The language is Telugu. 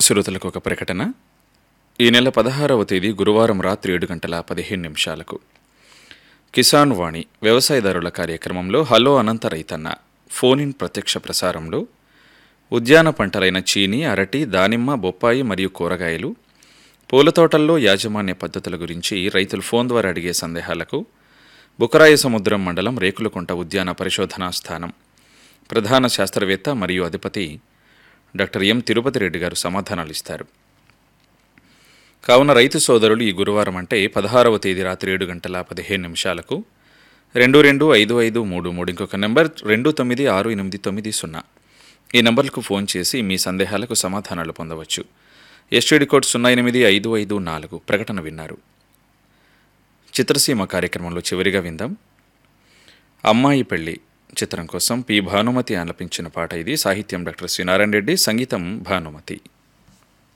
శ్రోతలకు ఒక ప్రకటన ఈ నెల పదహారవ తేదీ గురువారం రాత్రి ఏడు గంటల పదిహేను నిమిషాలకు కిసాన్ వాణి వ్యవసాయదారుల కార్యక్రమంలో హలో అనంత రైతన్న ఫోన్ ఇన్ ప్రత్యక్ష ప్రసారంలో ఉద్యాన పంటలైన చీని అరటి దానిమ్మ బొప్పాయి మరియు కూరగాయలు పూల తోటల్లో యాజమాన్య పద్ధతుల గురించి రైతులు ఫోన్ ద్వారా అడిగే సందేహాలకు బుకరాయ సముద్రం మండలం రేకులకుంట ఉద్యాన పరిశోధనా స్థానం ప్రధాన శాస్త్రవేత్త మరియు అధిపతి డాక్టర్ ఎం తిరుపతి రెడ్డి గారు సమాధానాలు ఇస్తారు కావున రైతు సోదరులు ఈ గురువారం అంటే పదహారవ తేదీ రాత్రి ఏడు గంటల పదిహేను నిమిషాలకు రెండు రెండు ఐదు ఐదు మూడు మూడు ఇంకొక నెంబర్ రెండు తొమ్మిది ఆరు ఎనిమిది తొమ్మిది సున్నా ఈ నెంబర్లకు ఫోన్ చేసి మీ సందేహాలకు సమాధానాలు పొందవచ్చు ఎస్టీడీ కోడ్ సున్నా ఎనిమిది ఐదు ఐదు నాలుగు ప్రకటన విన్నారు చిత్రసీమ కార్యక్రమంలో చివరిగా విందాం అమ్మాయి పెళ్లి చిత్రం కోసం పి భానుమతి ఆలపించిన పాట ఇది సాహిత్యం డాక్టర్ శ్రీనారాయణ రెడ్డి సంగీతం భానుమతి